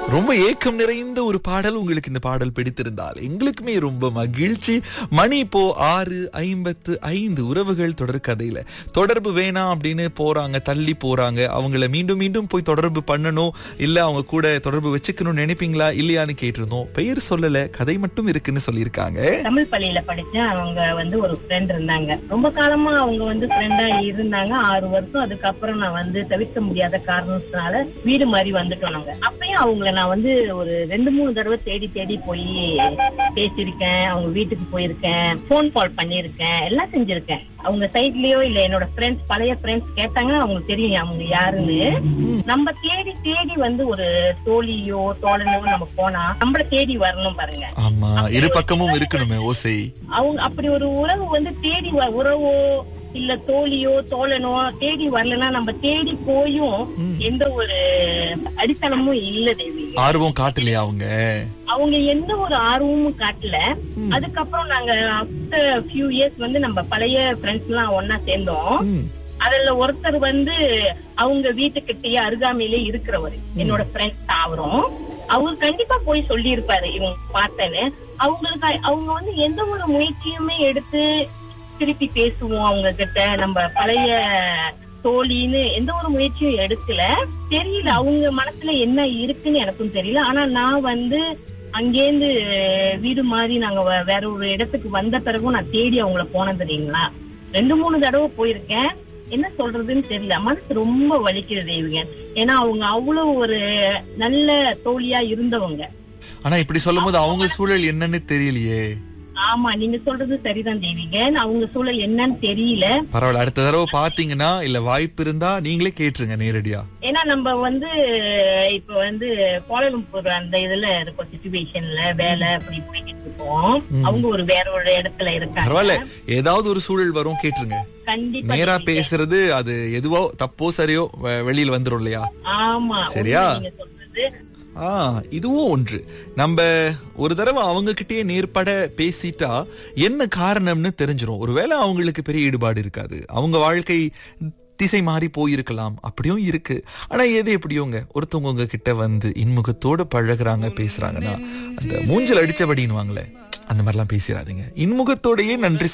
ரொம்ப ஏக்கம் நிறைந்த ஒரு பாடல் உங்களுக்கு இந்த பாடல் பிடித்திருந்தால் எங்களுக்குமே ரொம்ப மகிழ்ச்சி மணி இப்போ ஆறு ஐம்பத்து ஐந்து உறவுகள் தொடர் கதையில தொடர்பு வேணாம் அப்படின்னு போறாங்க தள்ளி போறாங்க அவங்கள மீண்டும் மீண்டும் போய் தொடர்பு பண்ணணும் இல்ல அவங்க கூட தொடர்பு வச்சுக்கணும்னு நினைப்பீங்களா இல்லையான்னு கேட்டிருந்தோம் பெயர் சொல்லல கதை மட்டும் இருக்குன்னு சொல்லியிருக்காங்க தமிழ் பள்ளியில படிச்ச அவங்க வந்து ஒரு ஃப்ரெண்ட் இருந்தாங்க ரொம்ப காலமா அவங்க வந்து ஃப்ரெண்டா இருந்தாங்க ஆறு வருஷம் அதுக்கப்புறம் நான் வந்து தவிர்க்க முடியாத காரணத்தினால வீடு மாதிரி வந்துட்டோம் நாங்க அப்பயும் அவங்கள நான் வந்து ஒரு ரெண்டு மூணு தடவை தேடி தேடி போய் பேசியிருக்கேன் அவங்க வீட்டுக்கு போயிருக்கேன் போன் கால் பண்ணியிருக்கேன் எல்லாம் செஞ்சிருக்கேன் அவங்க சைட்லயோ இல்ல என்னோட ஃப்ரெண்ட்ஸ் பழைய ஃப்ரெண்ட்ஸ் கேட்டாங்கன்னா அவங்களுக்கு தெரியும் அவங்க யாருன்னு நம்ம தேடி தேடி வந்து ஒரு தோழியோ தோழனோ நம்ம போனா நம்மள தேடி வரணும் பாருங்க ஆமா இரு பக்கமும் இருக்கணுமே ஓசை அவங்க அப்படி ஒரு உறவு வந்து தேடி வ- உறவோ இல்ல தோழியோ தோழனோ தேடி வரலன்னா நம்ம தேடி போயும் எந்த ஒரு அடித்தளமும் இல்ல தேவி ஆர்வம் காட்டலையா அவங்க அவங்க எந்த ஒரு ஆர்வமும் காட்டல அதுக்கப்புறம் நாங்க ஆஃப்டர் ஃபியூ இயர்ஸ் வந்து நம்ம பழைய ஃப்ரெண்ட்ஸ் எல்லாம் ஒன்னா சேர்ந்தோம் ம், அதுல ஒருத்தர் வந்து அவங்க வீட்டுக்கிட்டயே அருகாமையிலே இருக்கிறவர் என்னோட ஃப்ரெண்ட் அவரும் அவர் கண்டிப்பா போய் சொல்லி இருப்பாரு இவங்க பார்த்தேன்னு அவங்களுக்கு அவங்க வந்து எந்த ஒரு முயற்சியுமே எடுத்து திருப்பி பேசுவோம் அவங்க கிட்ட நம்ம பழைய தோழின்னு எந்த ஒரு முயற்சியும் எடுக்கல தெரியல அவங்க மனசுல என்ன இருக்குன்னு எனக்கும் தெரியல ஆனா நான் வந்து அங்கேருந்து வீடு மாதிரி நாங்க வே- வேற ஒரு இடத்துக்கு வந்த பிறகும் நான் தேடி அவங்கள போனது தெரியுங்களா ரெண்டு மூணு தடவை போயிருக்கேன் என்ன சொல்றதுன்னு தெரியல மனசு ரொம்ப வலிக்குது இவங்க ஏன்னா அவங்க அவ்வளவு ஒரு நல்ல தோழியா இருந்தவங்க ஆனா இப்படி சொல்லும்போது அவங்க சூழல் என்னன்னு தெரியலையே ஆமா நீங்க சொல்றது சரிதான் தேவிங்க அவங்க சூழல் என்னன்னு தெரியல பரவாயில்ல அடுத்த தடவை பாத்தீங்கன்னா இல்ல வாய்ப்பு இருந்தா நீங்களே கேட்டுருங்க நேரடியா ஏன்னா நம்ம வந்து இப்ப வந்து கோலம்பூர் அந்த இதுல இருக்கோம் சுச்சுவேஷன்ல வேலை அப்படி போய்கிட்டு இருக்கோம் அவங்க ஒரு வேற ஒரு இடத்துல இருக்காங்க பரவாயில்ல ஏதாவது ஒரு சூழல் வரும் கேட்டுருங்க கண்டிப்பா நேரா தேவிங்க. பேசுறது அது எதுவோ தப்போ சரியோ வெ- வெளியில வந்துரும் இல்லையா ஆமா சரியா? உண்மை நீங்க சொல்றது ஆ இதுவும் ஒன்று நம்ம ஒரு தடவை அவங்க கிட்டயே நேர்பட பேசிட்டா என்ன காரணம்னு தெரிஞ்சிரும் ஒருவேளை அவங்களுக்கு பெரிய ஈடுபாடு இருக்காது அவங்க வாழ்க்கை திசை மாறி போயிருக்கலாம் அப்படியும் இருக்கு ஆனா எது எப்படியோங்க ஒருத்தவங்க உங்க கிட்ட வந்து இன்முகத்தோட பழகுறாங்க பேசுறாங்கன்னா அந்த மூஞ்சல் அடிச்சபடின்னு வாங்களே அந்த மாதிரிலாம் பேசிடாதீங்க இன்முகத்தோடயே நன்றி